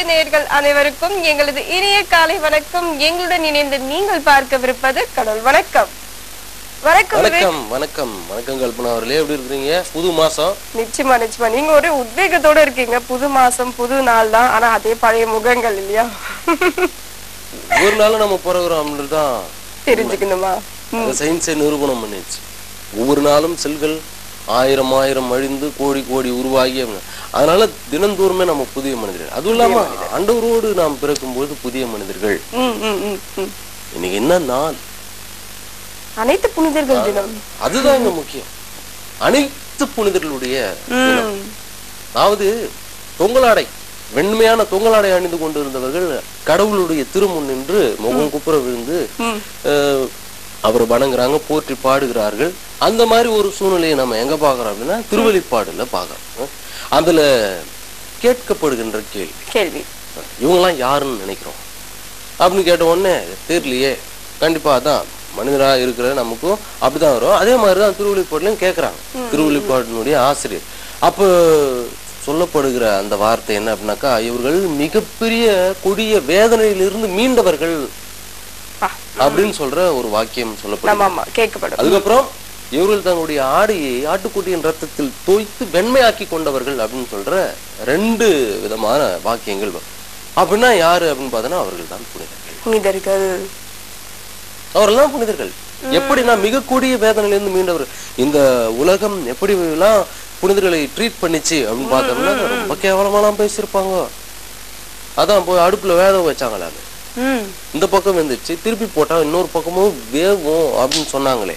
நிகழ்ச்சி நேயர்கள் அனைவருக்கும் எங்களது இனிய காலை வணக்கம் எங்களுடன் இணைந்து நீங்கள் பார்க்கவிருப்பது கடவுள் வணக்கம் வணக்கம் விவேக். வணக்கம் வணக்கம் வணக்கம் கல்பனா அவர்களே எப்படி இருக்கிறீங்க புது மாசம் நிச்சயமா நிச்சயமா நீங்க ஒரு உத்வேகத்தோட இருக்கீங்க புது மாசம் புது நாள் தான் ஆனா அதே பழைய முகங்கள் இல்லையா ஒரு நாள் நம்ம பிறகுறோம்னு தான் தெரிஞ்சுக்கணுமா சயின்ஸை நிரூபணம் பண்ணிடுச்சு ஒவ்வொரு நாளும் செல்கள் ஆயிரம் ஆயிரம் அழிந்து கோடி கோடி உருவாகி அப்படின்னு. அதனால தினந்தோறுமே நம்ம புதிய மனிதர்கள் அதுவும் இல்லாம ஆண்டவரோடு நாம் பிறக்கும்போது புதிய மனிதர்கள் ம், ம், ம், ம். இன்னைக்கு என்ன நாள் அனைத்து புனிதர்கள் தினம் அதுதான் இங்க முக்கியம் அனைத்து புனிதர்களுடைய தினம். ம். அதாவது தொங்கலாடை வெண்மையான தொங்கலாடை அணிந்து கொண்டிருந்தவர்கள் கடவுளுடைய திருமுன் நின்று முகம் குப்புற விழுந்து ம். அஹ், அவரை வணங்குறாங்க போற்றி பாடுகிறார்கள் அந்த மாதிரி ஒரு சூழ்நிலையை நம்ம எங்க பாக்குறோம் அப்படின்னா திருவெளிப்பாடுல பாக்குறோம் அதுல கேட்கப்படுகின்ற கேள்வி கேள்வி இவங்கெல்லாம் யாருன்னு நினைக்கிறோம் அப்படின்னு கேட்ட உடனே தெரியலையே கண்டிப்பா அதான் மனிதரா இருக்கிற நமக்கும் அப்படிதான் வரும் அதே மாதிரிதான் திருவள்ளிப்பாடுலையும் கேட்கறாங்க திருவள்ளிப்பாட்டினுடைய ஆசிரியர் அப்போ சொல்லப்படுகிற அந்த வார்த்தை என்ன அப்படின்னாக்கா இவர்கள் மிகப்பெரிய கொடிய வேதனையிலிருந்து மீண்டவர்கள் பா. அப்படின்னு சொல்ற ஒரு வாக்கியம் சொல்லப்படுது ஆமா ஆமா கேட்கப்படும் அதுக்கப்புறம் இவர்கள் தங்களுடைய ஆடையை ஆட்டுக்குட்டியின் ரத்தத்தில் தோய்த்து வெண்மையாக்கி கொண்டவர்கள் அப்படின்னு சொல்ற ரெண்டு விதமான வாக்கியங்கள் வரும். அப்படின்னா யாரு அப்படின்னு பார்த்தோன்னா அவர்கள் தான் புனிதர்கள் புனிதர்கள் அவரெல்லாம் புனிதர்கள் எப்படின்னா மிக கூடிய வேதனையிலிருந்து மீண்டவர் இந்த உலகம் எப்படி எல்லாம் புனிதர்களை ட்ரீட் பண்ணிச்சு அப்படின்னு பார்த்தோம்னா ரொம்ப கேவலமாலாம் பேசியிருப்பாங்க அதான் போய் அடுப்புல வேக வச்சாங்களே அது ம் இந்த பக்கம் வந்துச்சு திருப்பி போட்டா இன்னொரு பக்கமும் வேகும் அப்படின்னு சொன்னாங்களே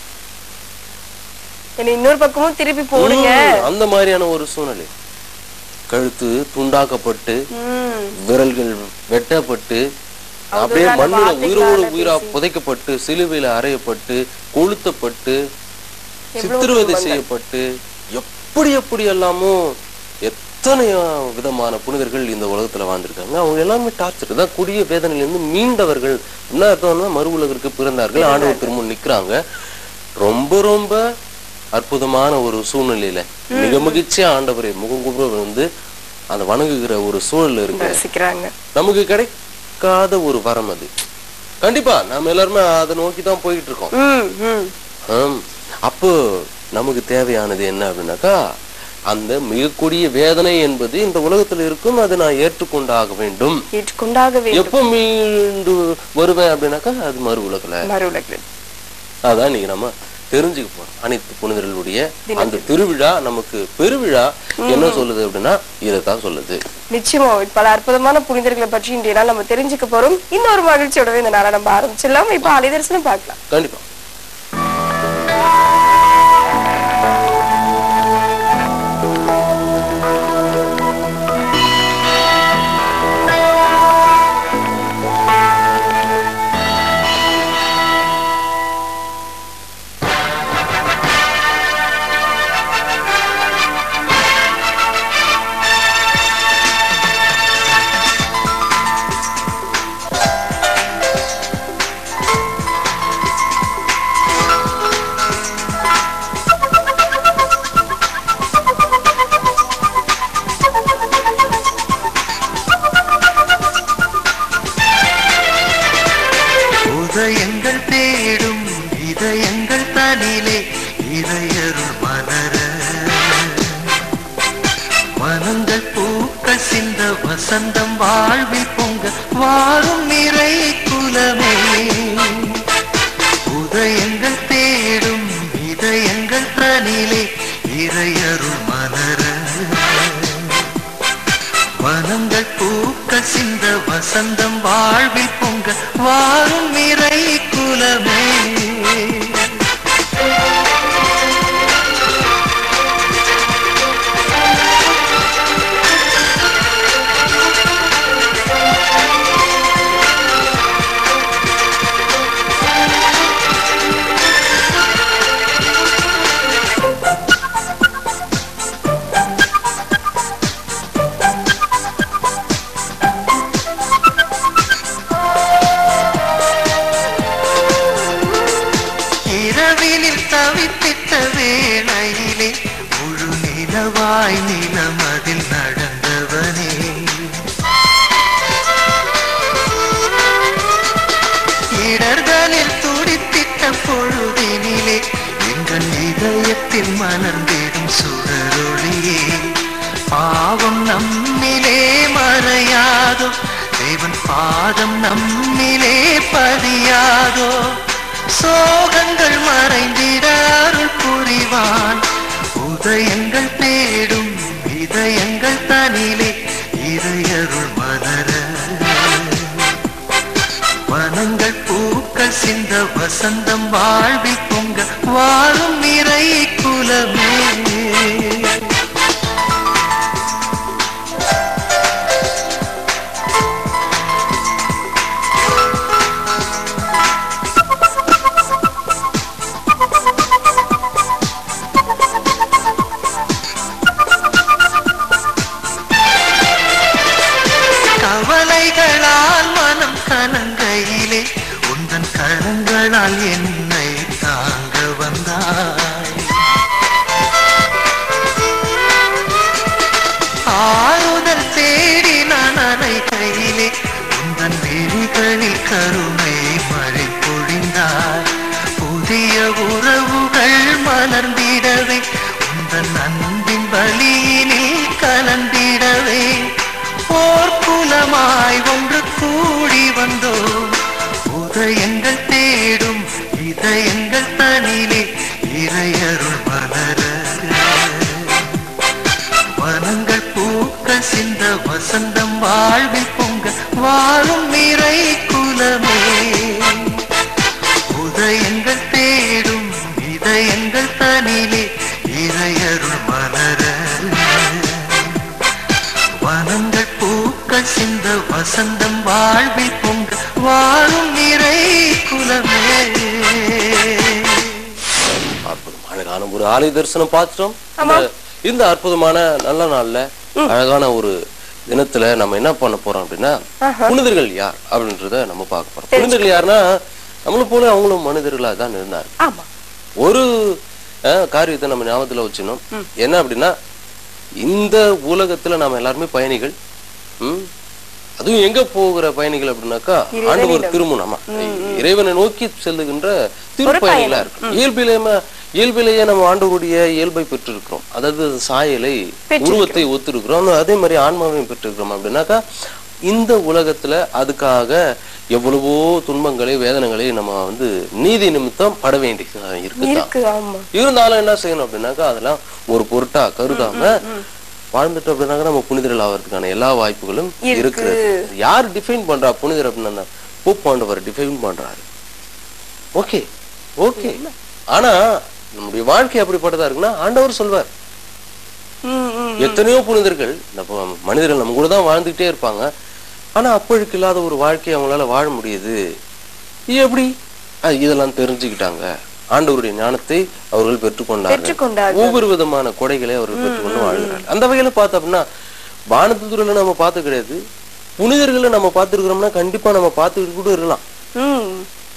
என்னை இன்னொரு பக்கமும் திருப்பி போடுங்க ம், அந்த மாதிரியான ஒரு சூழ்நிலை கழுத்து துண்டாக்கப்பட்டு ம் விரல்கள் வெட்டப்பட்டு அப்படியே அவதூறான மண்ணுல உயிரோடு வார்த்தைகளால உயிரா புதைக்கப்பட்டு சிலுவையில அறையப்பட்டு கொளுத்தப்பட்டு சித்திரவதை செய்யப்பட்டு எப்படி எப்படி எல்லாமோ எத்தனை விதமான புனிதர்கள் இந்த உலகத்துல வாழ்ந்திருக்காங்க அவங்க எல்லாமே டார்ச்சர் தான் கொடிய வேதனையிலிருந்து மீண்டவர்கள் என்ன அர்த்தம்னா மறு உலகிற்கு பிறந்தார்கள் ஆண்டவர் திரும்ப நிக்கிறாங்க ரொம்ப ரொம்ப அற்புதமான ஒரு சூழ்நிலையில மிக மகிழ்ச்சியா ஆண்டவரை முகங்குப்புற வந்து அந்த வணங்குகிற ஒரு சூழல் இருக்கு ரசிக்கிறாங்க நமக்கு கிடைக்காத ஒரு வரம் அது கண்டிப்பா நம்ம எல்லாருமே அதை நோக்கி தான் போயிட்டு இருக்கோம் ம் ம் ஆம். அப்போ நமக்கு தேவையானது என்ன அப்படின்னாக்கா அந்த மிக கொடிய வேதனை என்பது இந்த உலகத்துல இருக்கும் அதை நான் ஏற்றுக்கொண்டாக வேண்டும் ஏற்றுக்கொண்டாக வேண்டும் எப்போ மீண்டு வருவேன் அப்படின்னாக்கா அது மறு உலகில் மறு உலகில் அதான் இன்னைக்கு நம்ம தெரிஞ்சுக்க போறோம் அனைத்து புனிதர்களுடைய அந்த திருவிழா நமக்கு பெருவிழா என்ன சொல்லுது அப்படின்னா இதைத்தான் சொல்லுது நிச்சயமா பல அற்புதமான புனிதர்களை பற்றி இன்றைய நாள் நம்ம தெரிஞ்சுக்க போறோம் இன்னொரு மகிழ்ச்சியோடவே இந்த நாளை நம்ம ஆரம்பிச்சிடலாம் இப்ப அலைதரிசனம் பார்க்கலாம் கண்டிப்பா உதயங்கள் தேடும் இதயங்கள் தனிலே இதயருள் மலர மனங்கள் பூக்கள் சிந்த வசந்தம் வாழ்வில் பொங்க வாரும் நிறை குலமே உதயங்கள் தேடும் இதயங்கள் தனிலே இறையருள் மலர வனங்கள் பூக்கள் சிந்த வசந்தம் வாழ்வில் பொங்க வாரும் இறை குலமே இடர்தனில் துடித்திட்ட பொழுதினிலே எங்கள் இதயத்தில் மலர்ந்திடும் சுடரொளியே பாவம் நம்மிலே மறையாதோ தேவன் பாதம் நம்மிலே பதியாதோ சோகங்கள் மறைந்திட அருள் புரிவான் உதயங்கள் தேடும் இதயங்கள் தனிலே இறையருள் மலர வனங்கள் பூக்கள் சிந்த வசந்தம் வாழ்வில் பொங்க வாழும் நிறை குலமே கவலைகளால் மனம் கலங்கையிலே உந்தன் கரங்களால் என்னை தாங்க வந்தாய் ஆறுதல் தேடி நான் அணைக்கையிலே உந்தன் விழிகளில் கருணை மழை பொழிந்தாய் புதிய உறவுகள் மலர்ந்திடவே உந்தன் அன்பின் வழியினில் கலந்திடவே போர்க்குலமாய் ஒன்று கூடி வந்தோம் உதயங்கள் தேடும் இதயங்கள் தனிலே இறையருள் மலர வனங்கள் பூக்கள் சிந்த வசந்தம் வாழ்வில் பொங்க வாழும் நிறை குலமே உதயங்கள் தேடும் இதயங்கள் தனிலே இறையருள் மலர வனங்கள் பூக்கள் சிந்த வசந்தம் வாழ்வில் பொங்க வாழும் நிறை குலமே அற்புதமான காலம் ஒரு ஆலய தரிசனம் பார்த்துட்டோம் ஆமா. இந்த- இந்த அற்புதமான நல்ல நாள்ல அழகான ஒரு தினத்துல நம்ம என்ன பண்ண போறோம் அப்படின்னா புனிதர்கள் யார் அப்படின்றத நம்ம பார்க்க போறோம் புனிதர்கள் யாருன்னா நம்மளை போல அவங்களும் மனிதர்களா தான் இருந்தார் ஆமா ஒரு அஹ், காரியத்தை நம்ம ஞாபகத்துல வச்சுக்கணும் என்ன அப்படின்னா இந்த உலகத்துல நாம எல்லாருமே பயணிகள் ம்? அதுவும் எங்க போகிற பயணிகள் அப்படின்னாக்கா ஆண்டவர் திருமணம் ஆமா இறைவனை நோக்கி செல்லுகின்ற திருப்பயணிகளா இருக்கு இயல்பிலேயே இயல்பிலேயே நம்ம ஆண்டவருடைய இயல்பை பெற்றிருக்கிறோம் அதாவது சாயலை உருவத்தை ஒத்திருக்கிறோம் அதே மாதிரி ஆன்மாவையும் பெற்றிருக்கிறோம் அப்படின்னாக்கா இந்த உலகத்துல அதுக்காக எவ்வளவோ துன்பங்களை வேதனைகளை நம்ம வந்து நீதி நிமித்தம் பட வேண்டியதா இருக்குதான் இருக்கு ஆமா இருந்தாலும் என்ன செய்யணும் அப்படின்னாக்கா அதெல்லாம் ஒரு பொருட்டா கருதாம வாழ்ந்துட்டோம் அப்படின்னாக்கா நம்ம புனிதர்கள் ஆகிறதுக்கான எல்லா வாய்ப்புகளும் இருக்கிறது யார் டிஃபைன் பண்றா புனிதர் அப்படின்னா பூப்பாண்டவர் டிஃபைன் பண்றாரு ஓகே ஓகே ஆனா நம்முடைய வாழ்க்கை அப்படிப்பட்டதா இருக்குன்னா ஆண்டவர் சொல்வார் ம், ம். எத்தனையோ புனிதர்கள் நம்ம மனிதர்கள் நம்ம கூட தான் வாழ்ந்துகிட்டே இருப்பாங்க ஆனா அப்பழுக்கு இல்லாத ஒரு வாழ்க்கையை அவங்களால வாழ முடியுது எப்படி அஹ் இதெல்லாம் தெரிஞ்சுக்கிட்டாங்க ஆண்டவருடைய ஞானத்தை அவர்கள் பெற்றுக்கொண்டார்கள் பெற்றுக்கொண்டார்கள். ஒவ்வொரு விதமான கொடைகளை அவர்கள் பெற்றுக்கொண்டு வாழ்கிறார்கள் அந்த வகையில பார்த்தோம் அப்படின்னா வானத்து துறையில நம்ம பார்த்து கிடையாது புனிதர்களை நம்ம பார்த்துருக்கிறோம்னா கண்டிப்பா நம்ம பார்த்துக்கிட்டு கூட இருக்கலாம் ம்.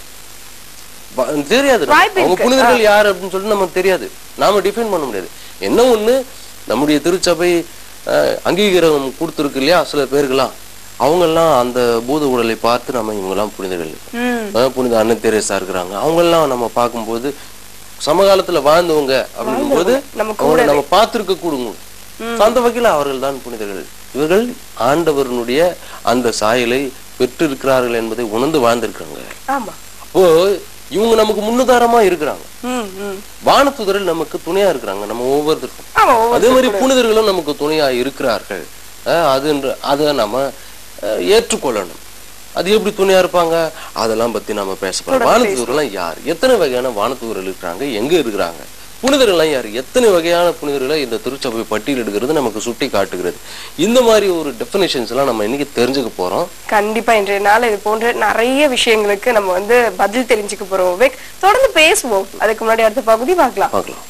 ப- தெரியாது நமக்கு. வாய்ப்பு அவங்க இருக்கு. புனிதர்கள் யார் அப்படின்னு சொல்லிட்டு நமக்கு தெரியாது நாம டிஃபைன் பண்ண முடியாது என்ன ஒண்ணு நம்முடைய திருச்சபை அஹ், அங்கீகாரம் கொடுத்துருக்கு இல்லையா சில பேருக்கெல்லாம் அவங்க எல்லாம் அந்த பூத உடலை பார்த்து நம்ம இவங்க எல்லாம் புனிதர்கள் ம். அஹ், புனித அண்ணன் தெரேசா இருக்கிறாங்க அவங்க எல்லாம் நம்ம பார்க்கும்போது சமகாலத்துல வாழ்ந்தவங்க அப்படிங்கும் போது நம்ம அவங்களை நம்ம பார்த்திருக்க கூடுங்க அந்த வகையில அவர்கள் தான் புனிதர்கள் இவர்கள் ஆண்டவருடைய அந்த சாயலை பெற்றிருக்கிறார்கள் என்பதை உணர்ந்து வாழ்ந்திருக்காங்க ஆமா அப்போ இவங்க நமக்கு முன்னுதாரமா இருக்கிறாங்க ம், ம். வானத்துதரில் நமக்கு துணையா இருக்கிறாங்க நம்ம ஒவ்வொருத்தருக்கும் ஆமா ஒவ்வொரு- அதே மாதிரி புனிதர்களும் நமக்கு துணையா இருக்கிறார்கள் அஹ் அதுன்ற அதை நம்ம அஹ், ஏற்றுக்கொள்ளணும் அது எப்படி துணையா இருப்பாங்க அதெல்லாம் பத்தி நாம பேச போறோம் வானத்தூரெல்லாம் யார் எத்தனை வகையான வானத்தூர்கள் இருக்கிறாங்க எங்க இருக்கிறாங்க புனிதர்கள்லாம் யார் எத்தனை வகையான புனிதர்களை இந்த திருச்சபை பட்டியலிடுகிறது நமக்கு சுட்டி காட்டுகிறது இந்த மாதிரி ஒரு டெஃபினேஷன்ஸ் எல்லாம் நம்ம இன்னைக்கு தெரிஞ்சுக்க போறோம் கண்டிப்பா இன்றைய நாள் இது போன்ற நிறைய விஷயங்களுக்கு நம்ம வந்து பதில் தெரிஞ்சுக்க போறோம் விவேக் தொடர்ந்து பேசுவோம் அதுக்கு முன்னாடி அடுத்த பகுதி பார்க்கலாம் பார்க்கலாம்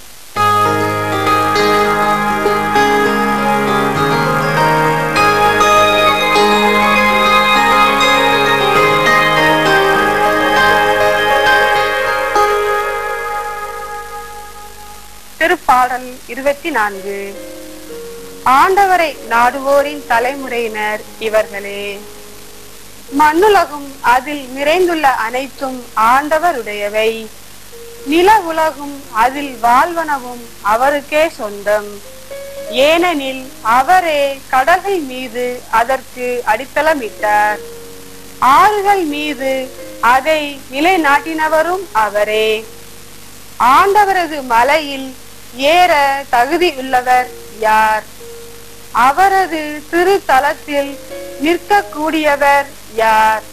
திருப்பாடல் இருபத்தி நான்கு ஆண்டவரை நாடுவோரின் தலைமுறையினர் இவர்களே மண்ணுலகும் அதில் நிறைந்துள்ள அனைத்தும் ஆண்டவருடையவை நில உலகும் அதில் வாழ்வனவும் அவருக்கே சொந்தம் ஏனெனில் அவரே கடல்கள் மீது அதற்கு அடித்தளமிட்டார் ஆறுகள் மீது அதை நிலைநாட்டினவரும் அவரே ஆண்டவரது மலையில் ஏற தகுதி உள்ளவர் யார் அவரது திருத்தலத்தில் நிற்கக்கூடியவர் யார்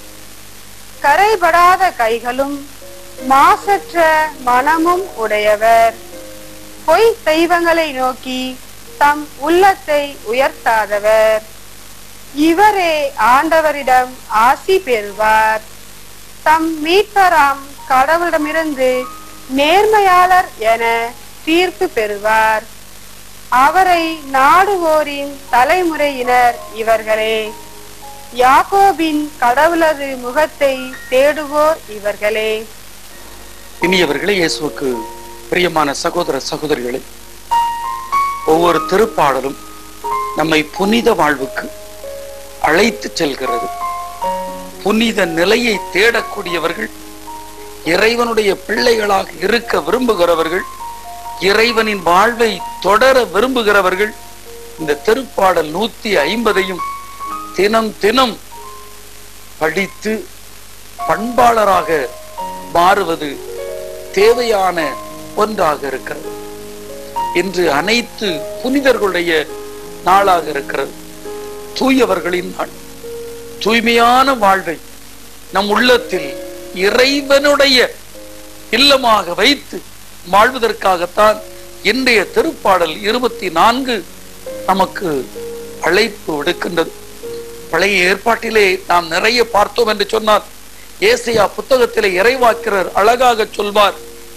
கரைபடாத கைகளும் மாசற்ற மனமும் உடையவர் பொய் தெய்வங்களை நோக்கி தம் உள்ளத்தை உயர்த்தாதவர் இவரே ஆண்டவரிடம் ஆசி பெறுவார் தம் மீட்பராம் கடவுளிடமிருந்து நேர்மையாளர் என தீர்ப்பு பெறுவார் அவரை நாடுவோரின் தலைமுறையினர் இவர்களே யாக்கோபின் கடவுளது முகத்தை தேடுவோர் இவர்களே இனியவர்களே இயேசுவுக்கு பிரியமான சகோதர சகோதரிகளே ஒவ்வொரு திருப்பாடலும் நம்மை புனித வாழ்வுக்கு அழைத்து செல்கிறது புனித நிலையை தேடக்கூடியவர்கள் இறைவனுடைய பிள்ளைகளாக இருக்க விரும்புகிறவர்கள் இறைவனின் வாழ்வை தொடர விரும்புகிறவர்கள் இந்த திருப்பாடல் நூத்தி ஐம்பதையும் தினம் தினம் படித்து பண்பாளராக மாறுவது தேவையான ஒன்றாக இருக்கிறது இன்று அனைத்து புனிதர்களுடைய நாளாக இருக்கிறது தூயவர்களின் நாள் தூய்மையான வாழ்வை நம் உள்ளத்தில் இறைவனுடைய இல்லமாக வைத்து வாழ்வதற்காகத்தான் இன்றைய திருப்பாடல் இருபத்தி நான்கு நமக்கு அழைப்பு விடுக்கின்றது பழைய ஏற்பாட்டிலே நாம் நிறைய பார்த்தோம் என்று சொன்னார் ஏசையா புத்தகத்திலே இறைவாக்கிறர் அழகாக சொல்வார்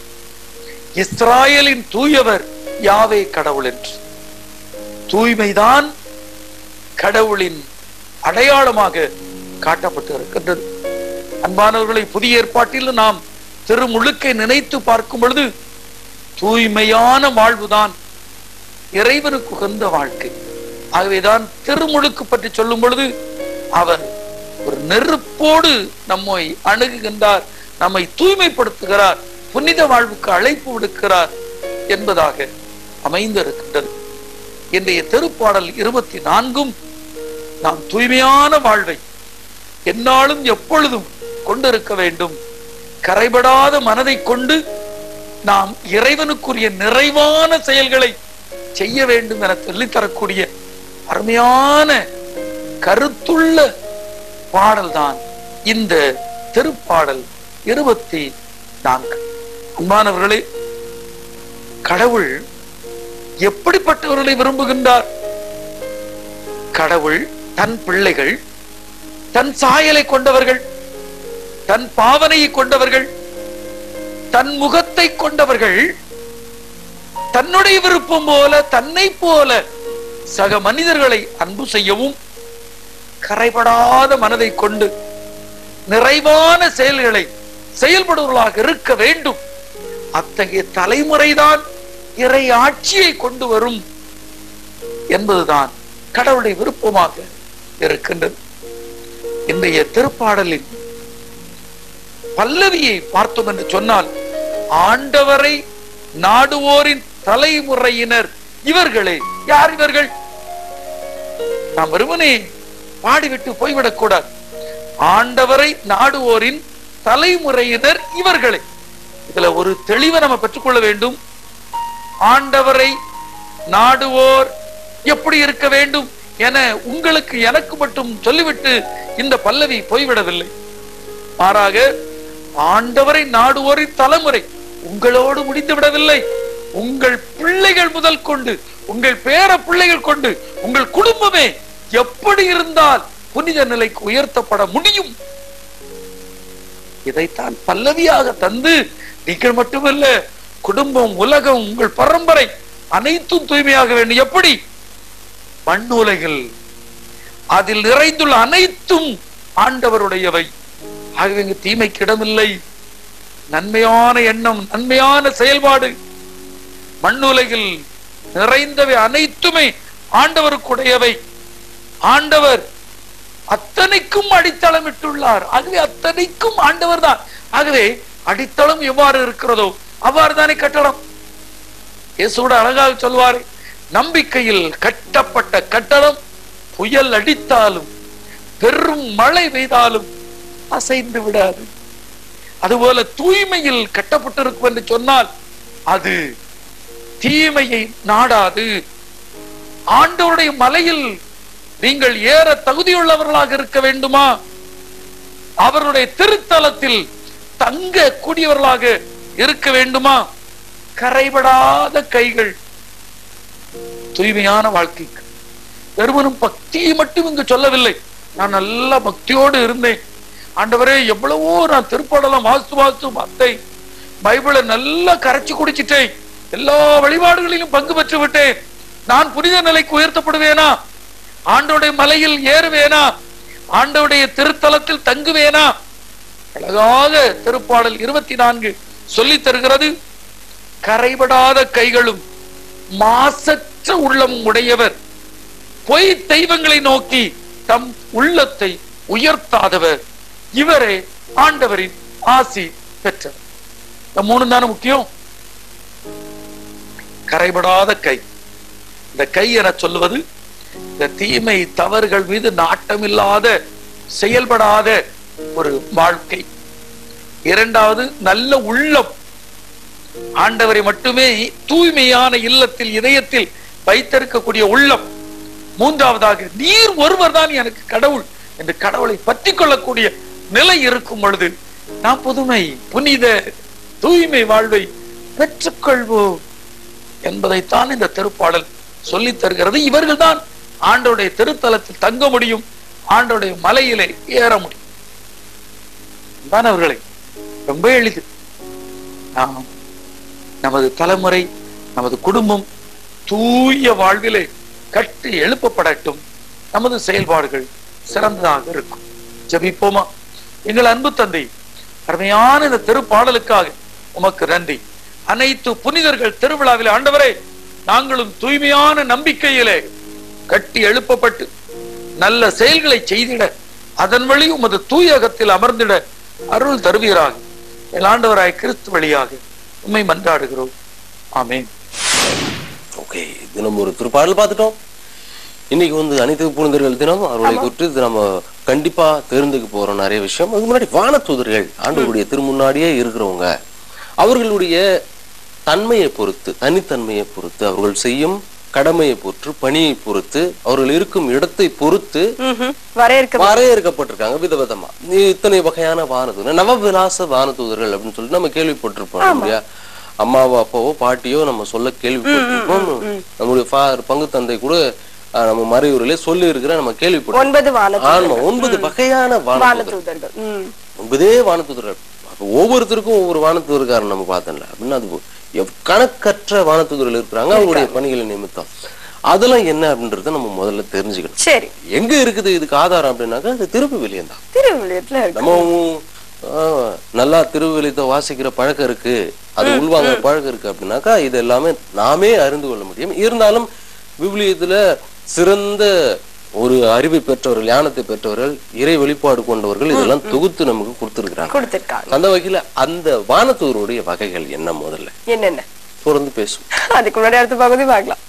இஸ்ராயலின் தூயவர் யாவே கடவுள் என்று தூய்மைதான் கடவுளின் அடையாளமாக காட்டப்பட்டு இருக்கின்றது அன்பானவர்களை புதிய ஏற்பாட்டில் நாம் திருமுழுக்கை நினைத்து பார்க்கும் பொழுது தூய்மையான வாழ்வுதான் இறைவனுக்கு உகந்த வாழ்க்கை ஆகவேதான் திருமுழுக்கு பற்றி சொல்லும் பொழுது அவர் ஒரு நெருப்போடு நம்மை அணுகுகின்றார் நம்மை தூய்மைப்படுத்துகிறார் புனித வாழ்வுக்கு அழைப்பு விடுக்கிறார் என்பதாக அமைந்திருக்கின்றது இன்றைய திருப்பாடல் இருபத்தி நான்கும் நாம் தூய்மையான வாழ்வை என்னாலும் எப்பொழுதும் கொண்டிருக்க வேண்டும் கரைபடாத மனதை கொண்டு நாம் இறைவனுக்குரிய நிறைவான செயல்களை செய்ய வேண்டும் என சொல்லித்தரக்கூடிய அருமையான கருத்துள்ள பாடல்தான் இந்த திருப்பாடல் இருபத்தி நான்கு அன்பானவர்களே கடவுள் எப்படிப்பட்டவர்களை விரும்புகின்றார் கடவுள் தன் பிள்ளைகள் தன் சாயலை கொண்டவர்கள் தன் பாவனையை கொண்டவர்கள் தன் முகத்தை கொண்டவர்கள் தன்னுடைய விருப்பம் போல தன்னை போல சக மனிதர்களை அன்பு செய்யவும் கரைபடாத மனதை கொண்டு நிறைவான செயல்களை செயல்படுவர்களாக இருக்க வேண்டும் அத்தகைய தலைமுறைதான் இறை ஆட்சியை கொண்டு வரும் என்பதுதான் கடவுளுடைய விருப்பமாக இருக்கின்றது இன்றைய திருப்பாடலின் பல்லவியை பார்த்தோம் என்று சொன்னால் ஆண்டவரை நாடுவோரின் தலைமுறையினர் இவர்களே யார் இவர்கள் நாம் வெறுமனே பாடிவிட்டு போய்விடக் கூடாது ஆண்டவரை நாடுவோரின் தலைமுறையினர் இவர்களே இதுல ஒரு தெளிவை நம்ம பெற்றுக்கொள்ள வேண்டும் ஆண்டவரை நாடுவோர் எப்படி இருக்க வேண்டும் என உங்களுக்கு எனக்கு மட்டும் சொல்லிவிட்டு இந்த பல்லவி போய்விடவில்லை மாறாக ஆண்டவரை நாடுவோரின் தலைமுறை உங்களோடு முடிந்து விடவில்லை உங்கள் பிள்ளைகள் முதல் கொண்டு உங்கள் பேர பிள்ளைகள் கொண்டு உங்கள் குடும்பமே எப்படி இருந்தால் புனித நிலைக்கு உயர்த்தப்பட முடியும் இதைத்தான் பல்லவியாக தந்து நீங்கள் மட்டுமல்ல குடும்பம் உலகம் உங்கள் பரம்பரை அனைத்தும் தூய்மையாக வேண்டும் எப்படி மண்ணுலகில் அதில் நிறைந்துள்ள அனைத்தும் ஆண்டவருடையவை ஆகவே இங்கு தீமைக்கு இடமில்லை நன்மையான எண்ணம் நன்மையான செயல்பாடு மண்ணுலகில் நிறைந்தவை அனைத்துமே ஆண்டவருக்குடையவை ஆண்டவர் அத்தனைக்கும் அடித்தளமிட்டுள்ளார் ஆகவே அத்தனைக்கும் ஆண்டவர் தான் ஆகவே அடித்தளம் எவ்வாறு இருக்கிறதோ அவ்வாறு தானே கட்டடம் இயேசுவோட அழகாக சொல்வாரு நம்பிக்கையில் கட்டப்பட்ட கட்டடம் புயல் அடித்தாலும் பெரும் மழை பெய்தாலும் அசைந்து விடாது அதுபோல தூய்மையில் கட்டப்பட்டிருக்கும் என்று சொன்னால் அது தீமையை நாடாது ஆண்டவருடைய மலையில் நீங்கள் ஏற தகுதியுள்ளவர்களாக இருக்க வேண்டுமா அவருடைய திருத்தலத்தில் தங்க கூடியவர்களாக இருக்க வேண்டுமா கரைபடாத கைகள் தூய்மையான வாழ்க்கைக்கு வெறுமனும் பக்தியை மட்டும் இங்கு சொல்லவில்லை நான் நல்ல பக்தியோடு இருந்தேன் ஆண்டவரே எவ்வளவோ நான் திருப்பாடலாம் வாஸ்து வாஸ்து பார்த்தேன் பைபிளை நல்லா கரைச்சு குடிச்சிட்டேன் எல்லா வழிபாடுகளிலும் பங்கு பெற்று விட்டேன் நான் புனித நிலைக்கு உயர்த்தப்படுவேனா ஆண்டோடைய மலையில் ஏறுவேனா ஆண்டோடைய திருத்தலத்தில் தங்குவேனா அழகாக திருப்பாடல் இருபத்தி நான்கு சொல்லி தருகிறது கரைபடாத கைகளும் மாசற்ற உள்ளமும் உடையவர் பொய் தெய்வங்களை நோக்கி தம் உள்ளத்தை உயர்த்தாதவர் இவரே ஆண்டவரின் ஆசி பெற்றவர் இந்த மூணு தானே முக்கியம் கரைபடாத கை இந்த கை என சொல்லுவது இந்த தீமை தவறுகள் மீது நாட்டமில்லாத செயல்படாத ஒரு வாழ்க்கை இரண்டாவது நல்ல உள்ளம் ஆண்டவரை மட்டுமே தூய்மையான இல்லத்தில் இதயத்தில் வைத்திருக்கக்கூடிய உள்ளம் மூன்றாவதாக நீர் ஒருவர் தான் எனக்கு கடவுள் என்று கடவுளை பற்றி கொள்ளக்கூடிய நிலை இருக்கும் பொழுது நாம் புதுமை புனித தூய்மை வாழ்வை பெற்றுக்கொள்வோம் என்பதைத்தான் இந்த திருப்பாடல் சொல்லித் தருகிறது இவர்கள் தான் ஆண்டோடைய திருத்தலத்தில் தங்க முடியும் ஆண்டோடைய மலையிலே ஏற முடியும் தான் அவர்களை ரொம்ப எளிது நாம் நமது தலைமுறை நமது குடும்பம் தூய வாழ்விலே கட்டி எழுப்பப்படட்டும் நமது செயல்பாடுகள் சிறந்ததாக இருக்கும் ஜெபிப்போமா எங்கள் அன்பு தந்தை அருமையான இந்த திருப்பாடலுக்காக உமக்கு நன்றி அனைத்து புனிதர்கள் திருவிழாவில் ஆண்டவரே நாங்களும் தூய்மையான நம்பிக்கையிலே கட்டி எழுப்பப்பட்டு நல்ல செயல்களை செய்திட அதன் வழி உமது தூயகத்தில் அமர்ந்திட அருள் தருவீராக எங்கள் ஆண்டவராய் கிறிஸ்து வழியாக உண்மை மன்றாடுகிறோம் ஆமென் ஓகே தினம் ஒரு திருப்பாடல் பார்த்துட்டோம் இன்னைக்கு வந்து அனைத்து புனிதர்கள் தினம் அவர்களை குறித்து நம்ம கண்டிப்பா தெரிந்துக்க போறோம் நிறைய விஷயம் அதுக்கு முன்னாடி வானதூதர்கள் ஆண்டவருடைய திருமுன்னாடியே இருக்கிறவங்க அவர்களுடைய தன்மையை பொறுத்து தனித்தன்மையை பொறுத்து அவர்கள் செய்யும் கடமையை பொறுத்து பணியை பொறுத்து அவர்கள் இருக்கும் இடத்தை பொறுத்து ம்ஹும். வரையறுக்க வரையறுக்கப்பட்டிருக்காங்க விதவிதமா இத்தனை வகையான வானதூதர் நவவிலாச வானதூதர்கள் அப்படின்னு சொல்லிட்டு நம்ம கேள்விப்பட்டிருப்போம் இல்லையா அம்மாவோ அப்பாவோ பாட்டியோ நம்ம சொல்ல கேள்விப்பட்டிருப்போம் நம்முடைய ஃபா- பங்கு தந்தை கூட அஹ், நம்ம மறைவுரையிலே சொல்லி இருக்கிற நம்ம கேள்விப்பட்டோம் ஒன்பது வான ஆமா ஒன்பது வகையான வானதூதர் வானதூதர்கள் ம். ஒன்பதே வானதூதர்கள் அப்ப ஒவ்வொருத்தருக்கும் ஒவ்வொரு வானதூதர்காரன் நம்ம பார்த்தோம்ல அப்படின்னா அது எவ்- கணக்கற்ற வானதூதர்கள் இருக்கிறாங்க அவங்களுடைய பணிகளை நிமித்தம் அதெல்லாம் என்ன அப்படின்றத நம்ம முதல்ல தெரிஞ்சுக்கணும் சரி எங்க இருக்குது இதுக்கு ஆதாரம் அப்படின்னாக்கா அது திருப்புவிலியம் தான் திருவிழியத்துல இருக்கு நம்ம ஆ, நல்லா திருவிழியத்தை வாசிக்கிற பழக்கம் இருக்கு அது உள்வாங்குற பழக்கம் இருக்கு அப்படின்னாக்கா இது எல்லாமே நாமே அறிந்து கொள்ள முடியும் இருந்தாலும் விவிலியத்துல சிறந்த ஒரு அறிவை பெற்றவர்கள் ஞானத்தை பெற்றவர்கள் இறை வெளிப்பாடு கொண்டவர்கள் இதெல்லாம் தொகுத்து நமக்கு கொடுத்திருக்கிறாங்க கொடுத்திருக்காங்க அந்த வகையில அந்த வானத்தூருடைய வகைகள் என்ன முதல்ல என்னென்ன தொடர்ந்து பேசுவோம் அதுக்கு முன்னாடி அடுத்த பகுதி பார்க்கலாம்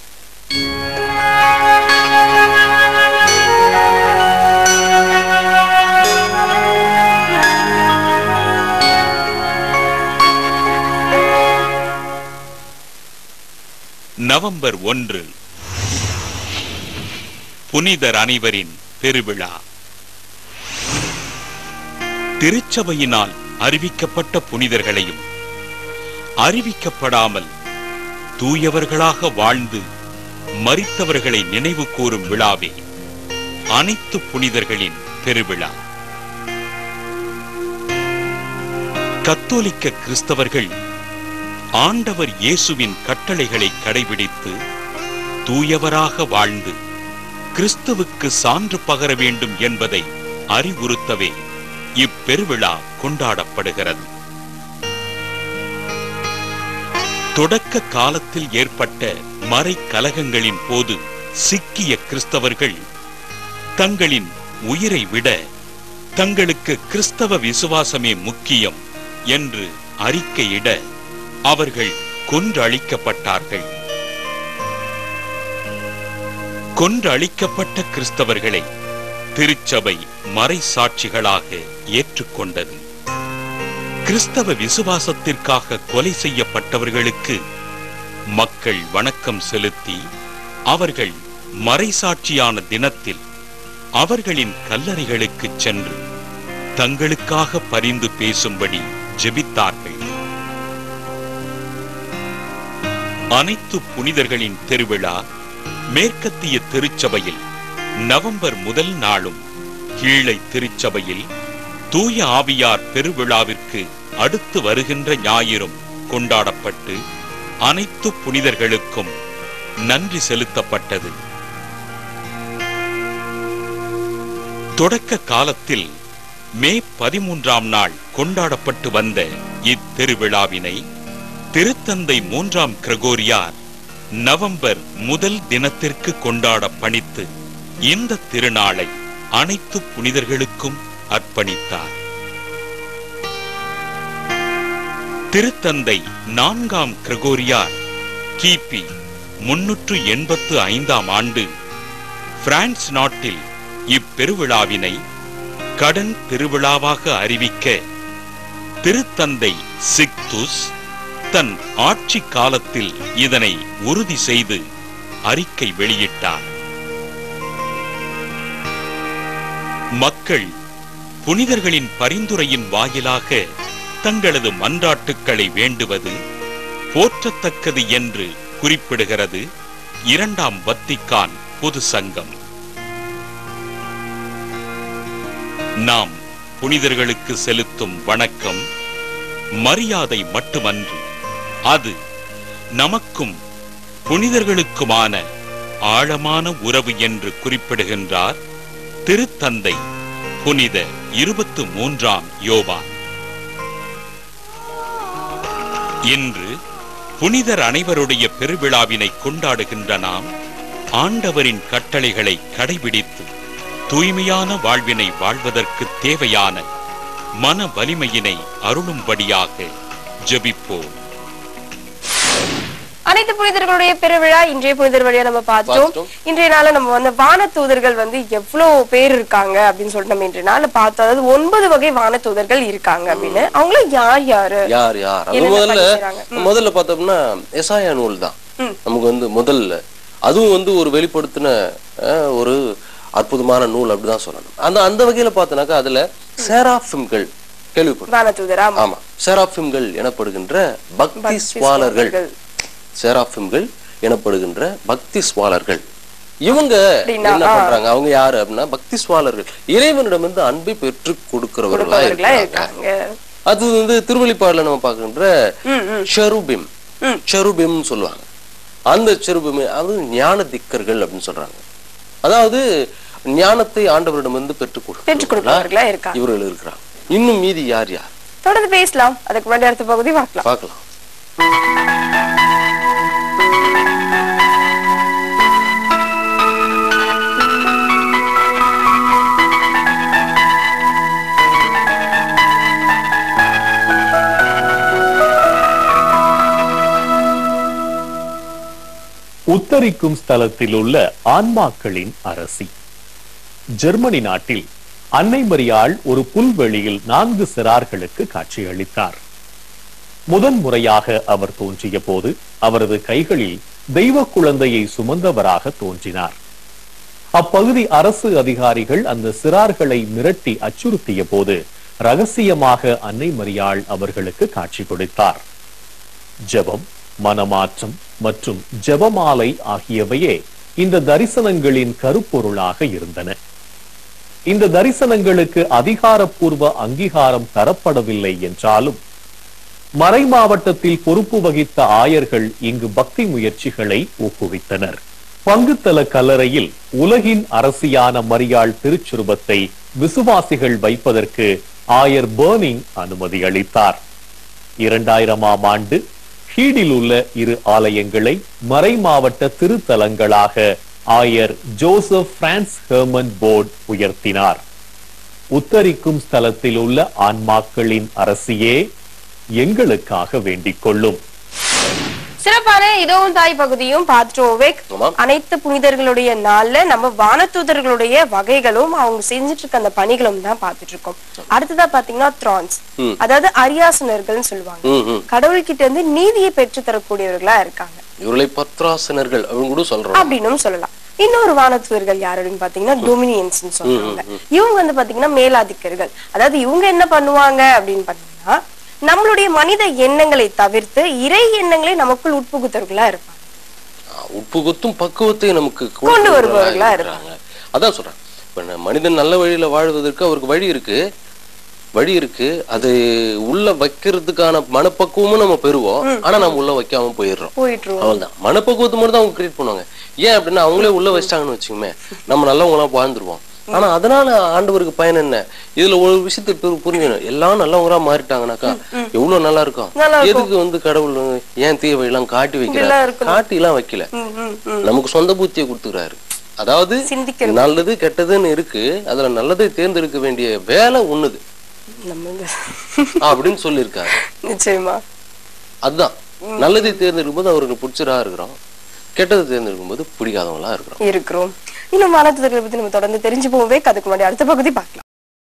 நவம்பர் ஒன்று புனிதர் அனைவரின் பெருவிழா திருச்சபையினால் அறிவிக்கப்பட்ட புனிதர்களையும் அறிவிக்கப்படாமல் தூயவர்களாக வாழ்ந்து மரித்தவர்களை நினைவு கூறும் விழாவே அனைத்து புனிதர்களின் பெருவிழா கத்தோலிக்க கிறிஸ்தவர்கள் ஆண்டவர் இயேசுவின் கட்டளைகளை கடைபிடித்து தூயவராக வாழ்ந்து கிறிஸ்துவுக்கு சான்று பகர வேண்டும் என்பதை அறிவுறுத்தவே இப்பெருவிழா கொண்டாடப்படுகிறது தொடக்க காலத்தில் ஏற்பட்ட மறை கலகங்களின் போது சிக்கிய கிறிஸ்தவர்கள் தங்களின் உயிரை விட தங்களுக்கு கிறிஸ்தவ விசுவாசமே முக்கியம் என்று அறிக்கையிட அவர்கள் கொன்றழிக்கப்பட்டார்கள் கொன்றழிக்கப்பட்ட கிறிஸ்தவர்களை திருச்சபை மறை சாட்சிகளாக ஏற்றுக்கொண்டது கிறிஸ்தவ விசுவாசத்திற்காக கொலை செய்யப்பட்டவர்களுக்கு மக்கள் வணக்கம் செலுத்தி அவர்கள் மறைசாட்சியான தினத்தில் அவர்களின் கல்லறைகளுக்கு சென்று தங்களுக்காக பரிந்து பேசும்படி ஜெபித்தார்கள் அனைத்து புனிதர்களின் திருவிழா மேற்கத்திய திருச்சபையில் நவம்பர் முதல் நாளும் கீழை திருச்சபையில் தூய ஆவியார் பெருவிழாவிற்கு அடுத்து வருகின்ற ஞாயிறும் கொண்டாடப்பட்டு அனைத்து புனிதர்களுக்கும் நன்றி செலுத்தப்பட்டது தொடக்க காலத்தில் மே பதிமூன்றாம் நாள் கொண்டாடப்பட்டு வந்த இத்திருவிழாவினை திருத்தந்தை மூன்றாம் கிரகோரியார் நவம்பர் முதல் தினத்திற்கு கொண்டாட பணித்து இந்த திருநாளை அனைத்து புனிதர்களுக்கும் அர்ப்பணித்தார் திருத்தந்தை நான்காம் கிரகோரியார் கிபி முன்னூற்று எண்பத்து ஐந்தாம் ஆண்டு பிரான்ஸ் நாட்டில் இப்பெருவிழாவினை கடன் திருவிழாவாக அறிவிக்க திருத்தந்தை சிக்துஸ் தன் ஆட்சி காலத்தில் இதனை உறுதி செய்து அறிக்கை வெளியிட்டார் மக்கள் புனிதர்களின் பரிந்துரையின் வாயிலாக தங்களது மன்றாட்டுக்களை வேண்டுவது போற்றத்தக்கது என்று குறிப்பிடுகிறது இரண்டாம் வத்திக்கான் பொது சங்கம் நாம் புனிதர்களுக்கு செலுத்தும் வணக்கம் மரியாதை மட்டுமன்று அது நமக்கும் புனிதர்களுக்குமான ஆழமான உறவு என்று குறிப்பிடுகின்றார் திருத்தந்தை புனித இருபத்து மூன்றாம் யோவான் இன்று புனிதர் அனைவருடைய பெருவிழாவினை கொண்டாடுகின்ற நாம் ஆண்டவரின் கட்டளைகளை கடைபிடித்து தூய்மையான வாழ்வினை வாழ்வதற்கு தேவையான மன வலிமையினை அருளும்படியாக ஜெபிப்போம் அனைத்து புனிதர்களுடைய பெருவிழா இன்றைய புனிதர் வழியா நம்ம பார்த்தோம் பார்த்தோம். இன்றைய நாள்ல நம்ம வந்து வான தூதர்கள் வந்து எவ்வளவு பேர் இருக்காங்க அப்படின்னு சொல்லிட்டு நம்ம இன்றைய நாள்ல பார்த்தோம் அதாவது ஒன்பது வகை வான தூதர்கள் இருக்காங்க அப்படின்னு அவங்கள யார் யாரு யார் யார் அது என்னென்ன முதல்ல பணி செய்றாங்க? முதல்ல பார்த்தோம்னா எசாயா நூல் தான் நமக்கு வந்து முதல்ல அதுவும் வந்து ஒரு வெளிப்படுத்தின அஹ், ஒரு அற்புதமான நூல் அப்படிதான் சொல்லணும் அந்த அந்த வகையில பார்த்தோன்னாக்கா அதுல சேராஃபிம்கள் கேள்விப்பட்டோம் வான தூதரா ஆமா சேராஃபிம்கள் எனப்படுகின்ற பக்தி சுவாலர்கள் சேராஃபிம்கள் எனப்படுகின்ற பக்தி சுவாலர்கள் இவங்க அப்படின்னா, என்ன ஆ. பண்றாங்க அவங்க யாரு அப்படின்னா பக்தி சுவாலர்கள் இறைவனிடமிருந்து அன்பை பெற்று கொடுக்கிறவர்களா கொடுப்பவர்களா இருக்காங்க இருக்காங்க அது வந்து திருவெளிப்பாடுல நம்ம பார்க்கின்ற ஷெருபிம் ஷெருபிம் சொல்லுவாங்க அந்த ஷெருபிம் அது ஞான திக்கர்கள் அப்படின்னு சொல்றாங்க அதாவது ஞானத்தை ஆண்டவரிடமிருந்து பெற்றுக் பெற்றுக் கொடுப்பவர்களா இருக்காங்க இவர்கள் இருக்கிறாங்க இன்னும் மீதி யார் யார் தொடர்ந்து பேசலாம் அதுக்கு முன்னாடி அடுத்த பகுதி பார்க்கலாம் பார்க்கலாம் உத்தரிக்கும் ஸ்தலத்தில் உள்ள ஆன்மாக்களின் அரசி ஜெர்மனி நாட்டில் அன்னை மரியாள் ஒரு புல்வெளியில் நான்கு சிறார்களுக்கு காட்சியளித்தார் முதன் முறையாக அவர் தோன்றிய போது அவரது கைகளில் தெய்வ குழந்தையை சுமந்தவராக தோன்றினார் அப்பகுதி அரசு அதிகாரிகள் அந்த சிறார்களை மிரட்டி அச்சுறுத்திய போது ரகசியமாக அன்னை மரியாள் அவர்களுக்கு காட்சி கொடுத்தார் ஜெபம் மனமாற்றம் மற்றும் ஜெபமாலை ஆகியவையே இந்த தரிசனங்களின் கருப்பொருளாக இருந்தன இந்த தரிசனங்களுக்கு அதிகாரப்பூர்வ அங்கீகாரம் தரப்படவில்லை என்றாலும் மறை மாவட்டத்தில் பொறுப்பு வகித்த ஆயர்கள் இங்கு பக்தி முயற்சிகளை ஊக்குவித்தனர் பங்குத்தல கல்லறையில் உலகின் அரசியான மரியாள் திருச்சுருபத்தை விசுவாசிகள் வைப்பதற்கு ஆயர் பர்னிங் அனுமதி அளித்தார் இரண்டாயிரமாம் ஆண்டு ஹீடில் உள்ள இரு ஆலயங்களை மறை மாவட்ட திருத்தலங்களாக ஆயர் ஜோசப் பிரான்ஸ் ஹெர்மன் போர்ட் உயர்த்தினார் உத்தரிக்கும் ஸ்தலத்தில் உள்ள ஆன்மாக்களின் அரசியே எங்களுக்காக வேண்டிக் கொள்ளும் சிறப்பான இதோவும் தாய் பகுதியும் பார்த்துட்டோம் விவேக். ஆமாம். அனைத்து புனிதர்களுடைய நாள்ல நம்ம வானதூதர்களுடைய வகைகளும் அவங்க செஞ்சுட்டு இருக்க அந்த பணிகளும் தான் பார்த்துட்டு இருக்கோம் அடுத்ததா பாத்தீங்கன்னா த்ரான்ஸ் ம். அதாவது அரியாசனர்கள்னு சொல்லுவாங்க ம், ம். கடவுள்கிட்ட இருந்து நீதியை பெற்று தரக்கூடியவர்களா இருக்காங்க இவர்களை பத்ராசனர்கள் அப்படின்னு கூட சொல்றோம் அப்படின்னும் சொல்லலாம் இன்னொரு வானதூதர்கள் யார் அப்படின்னு பாத்தீங்கன்னா டொமினியன்ஸ் சொல்றாங்க இவங்க வந்து பாத்தீங்கன்னா மேலாதிக்கர்கள் அதாவது இவங்க என்ன பண்ணுவாங்க அப்படின்னு பாத்தீங்கன்னா நம்மளுடைய மனித எண்ணங்களை தவிர்த்து இறை எண்ணங்களை நமக்குள் உட்புகுத்தவர்களா இருப்பாங்க ஆஹ் உட்புகுத்தும் பக்குவத்தை நமக்கு கொண்டு வருபவர்களா இருக்கிறாங்க அதான் சொல்றேன் இப்ப ந- மனிதன் நல்ல வழியில வாழ்வதற்கு அவருக்கு வழி இருக்கு வழி இருக்கு அது உள்ள வைக்கிறதுக்கான மனப்பக்குவமும் நம்ம பெறுவோம் ஆனா நம்ம உள்ள வைக்காம போயிடுறோம் போயிட்டுருவோம் அவ்வளவுதான் மனப்பக்குவத்தை மட்டும் தான் அவங்க கிரியேட் பண்ணுவாங்க ஏன் அப்படின்னா அவங்களே உள்ள வச்சிட்டாங்கன்னு வச்சுக்கோமே நம்ம நல்லவங்களா வாழ்ந்துருவோம் ஆனா அதனால ஆண்டவருக்கு பயன் என்ன இதுல ஒரு விஷயத்தை பு- புரிஞ்சுக்கணும் எல்லாம் நல்லவங்களா மாறிட்டாங்கனாக்கா எவ்வளவு நல்லா இருக்கும் நல்லா இருக்கும். எதுக்கு வந்து கடவுள் ஏன் தீய வழியெல்லாம் காட்டி இப்படிலாம் வைக்கிறார் இருக்கணும். காட்டி எல்லாம் வைக்கல ம், ம், ம். நமக்கு சொந்த புத்தியை கொடுத்துக்கிறாரு அதாவது சிந்திக்கிறது. நல்லது கெட்டதுன்னு இருக்கு அதுல நல்லதை தேர்ந்தெடுக்க வேண்டிய வேலை உண்ணுது நம்ம இந்த- அப்படின்னு சொல்லியிருக்காரு நிச்சயமா அதுதான் நல்லதை தேர்ந்தெடுக்கும் போது அவருக்கு பிடிச்சதா இருக்கிறோம் கெட்டதை தேர்ந்தெடுக்கும் போது பிடிக்காதவங்களா இருக்கிறோம் இருக்கிறோம் இன்னும் வானதூதர்களை பத்தி நம்ம தொடர்ந்து தெரிஞ்சு போவே அதுக்கு முன்னாடி அடுத்த பகுதி பார்க்கலாம்